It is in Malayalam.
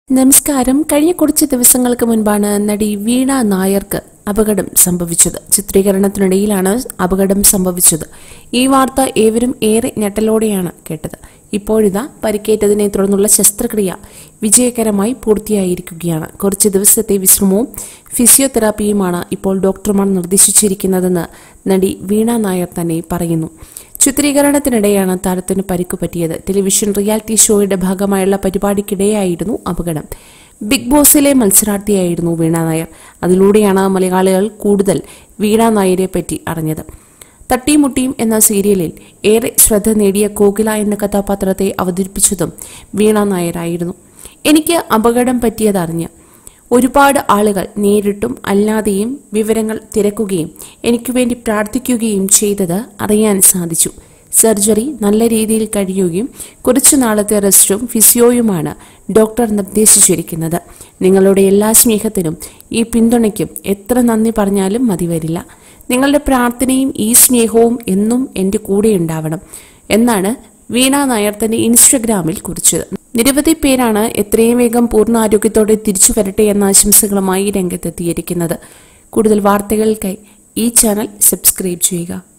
നമസ്കാരം കഴിഞ്ഞ കുറച്ച് ദിവസങ്ങൾക്ക് മുൻപാണ് നടി വീണ നായർക്ക് അപകടം സംഭവിച്ചത് ചിത്രീകരണത്തിനിടയിലാണ് അപകടം സംഭവിച്ചത് ഈ വാർത്ത ഏവരും ഏറെ ഞെട്ടലോടെയാണ് കേട്ടത് ഇപ്പോഴിതാ പരിക്കേറ്റതിനെ തുടർന്നുള്ള ശസ്ത്രക്രിയ വിജയകരമായി പൂർത്തിയായിരിക്കുകയാണ് കുറച്ച് ദിവസത്തെ വിശ്രമവും ഫിസിയോതെറാപ്പിയുമാണ് ഇപ്പോൾ ഡോക്ടർമാർ നിർദ്ദേശിച്ചിരിക്കുന്നതെന്ന് നടി വീണ നായർ തന്നെ പറയുന്നു ചിത്രീകരണത്തിനിടെയാണ് താരത്തിന് പരിക്കു പറ്റിയത് ടെലിവിഷൻ റിയാലിറ്റി ഷോയുടെ ഭാഗമായുള്ള പരിപാടിക്കിടെയായിരുന്നു അപകടം ബിഗ് ബോസിലെ മത്സരാർത്ഥിയായിരുന്നു വീണ നായർ അതിലൂടെയാണ് മലയാളികൾ കൂടുതൽ വീണ നായരെ പറ്റി അറിഞ്ഞത് തട്ടിമുട്ടിയും എന്ന സീരിയലിൽ ഏറെ ശ്രദ്ധ നേടിയ കോകില എന്ന കഥാപാത്രത്തെ അവതരിപ്പിച്ചതും വീണ നായരായിരുന്നു എനിക്ക് അപകടം പറ്റിയതറിഞ്ഞ് ഒരുപാട് ആളുകൾ നേരിട്ടും അല്ലാതെയും വിവരങ്ങൾ തിരക്കുകയും എനിക്ക് വേണ്ടി പ്രാർത്ഥിക്കുകയും ചെയ്തത് അറിയാൻ സാധിച്ചു സർജറി നല്ല രീതിയിൽ കഴിയുകയും കുറച്ചു നാളത്തെ റെസ്റ്റും ഫിസിയോയുമാണ് ഡോക്ടർ നിർദ്ദേശിച്ചിരിക്കുന്നത് നിങ്ങളുടെ എല്ലാ സ്നേഹത്തിനും ഈ പിന്തുണയ്ക്കും എത്ര നന്ദി പറഞ്ഞാലും മതി വരില്ല നിങ്ങളുടെ പ്രാർത്ഥനയും ഈ സ്നേഹവും എന്നും എൻ്റെ കൂടെ ഉണ്ടാവണം എന്നാണ് വീണ നായർ തന്റെ ഇൻസ്റ്റഗ്രാമിൽ കുറിച്ചത് നിരവധി പേരാണ് എത്രയും വേഗം പൂർണ്ണ ആരോഗ്യത്തോടെ തിരിച്ചു വരട്ടെ എന്ന ആശംസകളുമായി രംഗത്തെത്തിയിരിക്കുന്നത് കൂടുതൽ വാർത്തകൾക്കായി ഈ ചാനൽ സബ്സ്ക്രൈബ് ചെയ്യുക